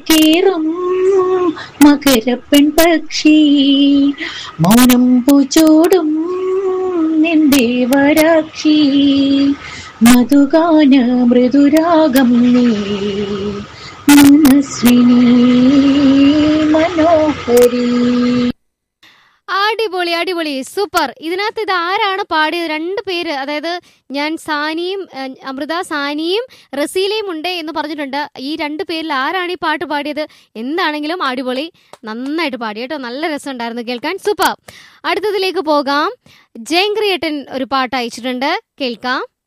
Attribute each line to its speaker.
Speaker 1: കേറും മകരപ്പെൺ പക്ഷി മൗനം പൂച്ചോടും നിന്റെ വരാക്ഷി മധുഗാന മൃദുരാഗം നീ മനസ്വിനി മനോഹരി
Speaker 2: അടിപൊളി അടിപൊളി സൂപ്പർ ഇതിനകത്ത് ഇത് ആരാണ് പാടിയത് രണ്ട് പേര് അതായത് ഞാൻ സാനിയും ഏഹ്, അമൃത സാനിയും റസീലയും ഉണ്ട് എന്ന് പറഞ്ഞിട്ടുണ്ട് ഈ രണ്ട് പേരിൽ ആരാണ് ഈ പാട്ട് പാടിയത് എന്താണെങ്കിലും അടിപൊളി നന്നായിട്ട് പാടി കേട്ടോ നല്ല രസമുണ്ടായിരുന്നു കേൾക്കാൻ സൂപ്പർ അടുത്തതിലേക്ക് പോകാം ജയങ്ക്രിയേട്ടൻ ഒരു പാട്ട് അയച്ചിട്ടുണ്ട് കേൾക്കാം